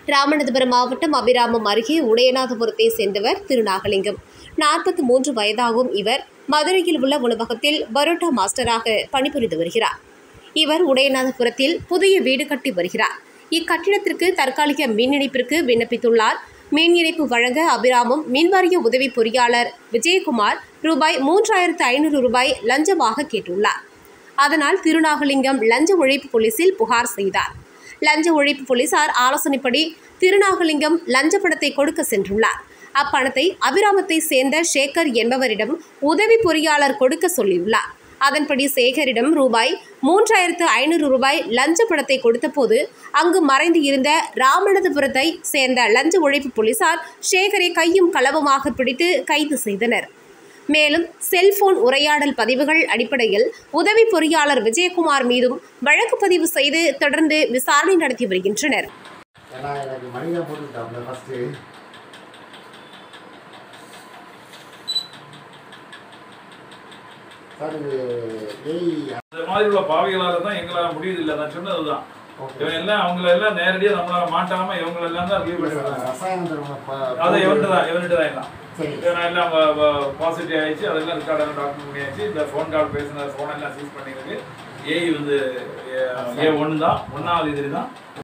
ராமநாதபுரம் மாவட்டம் அபிராமம் அருகே உடையநாதபுரத்தை சேர்ந்தவர் திருநாகலிங்கம் நாற்பத்தி மூன்று வயதாகும் இவர் மதுரையில் உள்ள உணவகத்தில் பரோட்டா மாஸ்டராக பணிபுரிந்து வருகிறார் இவர் உடையநாதபுரத்தில் புதிய வீடு கட்டி வருகிறார் இக்கட்டிடத்திற்கு தற்காலிக மின் இணைப்பிற்கு விண்ணப்பித்துள்ளார் மின் இணைப்பு வழங்க அபிராமம் மின்வாரிய உதவி பொறியாளர் விஜயகுமார் ரூபாய் மூன்றாயிரத்து ஐநூறு ரூபாய் லஞ்சமாக கேட்டுள்ளார் அதனால் திருநாகலிங்கம் லஞ்ச ஒழிப்பு போலீசில் புகார் செய்தார் லஞ்ச ஒழிப்பு போலீசார் ஆலோசனைப்படி திருநாகலிங்கம் லஞ்ச பணத்தை கொடுக்க சென்றுள்ளார் அப்பணத்தை அபிராமத்தை சேர்ந்த சேகர் என்பவரிடம் உதவி பொறியாளர் கொடுக்க சொல்லியுள்ளார் அதன்படி சேகரிடம் ரூபாய் மூன்றாயிரத்து ஐநூறு ரூபாய் லஞ்ச பணத்தை கொடுத்தபோது அங்கு மறைந்து இருந்த ராமநாதபுரத்தை சேர்ந்த லஞ்ச ஒழிப்பு போலீசார் சேகரை கையும் களவுமாக பிடித்து கைது செய்தனர் மேலும் செல்போன் உரையாடல் பதிவுகள் அடிப்படையில் உதவி பொறியாளர் விஜயகுமார் மீதும் வழக்கு பதிவு செய்து தொடர்ந்து விசாரணை நடத்தி வருகின்றனர் ஏன்னா எனக்கு மணி தான் போட்டுக்கிட்டாங்க ஃபஸ்ட்டு சார் இது ஏய் இந்த மாதிரி உள்ள பாவிகளால தான் எங்களால முடியுது இல்லை நான் சொன்னதுதான் ஓகே இவன் எல்லாம் அவங்கள எல்லாம் நேரடியாக நம்மளால மாட்டாம இவங்க எல்லாம் தான் ரிலீவ் பண்ணிடுறாங்க ரசாயனம் தருவங்க அதை இவன்ட்டு தான் இவன்ட்டு தான் எல்லாம் சரி இவன் எல்லாம் பாசிட்டிவ் ஆயிடுச்சு அதெல்லாம் ரெக்கார்ட் எல்லாம் டாக்டர் பண்ணியாச்சு இந்த ஃபோன் கால் பேசின ஃபோன் எல்லாம் சீஸ் பண்ணியிருக்கு ஏஐ வந்து ஏ ஒன்று தான் ஒன்றாவது இது தான்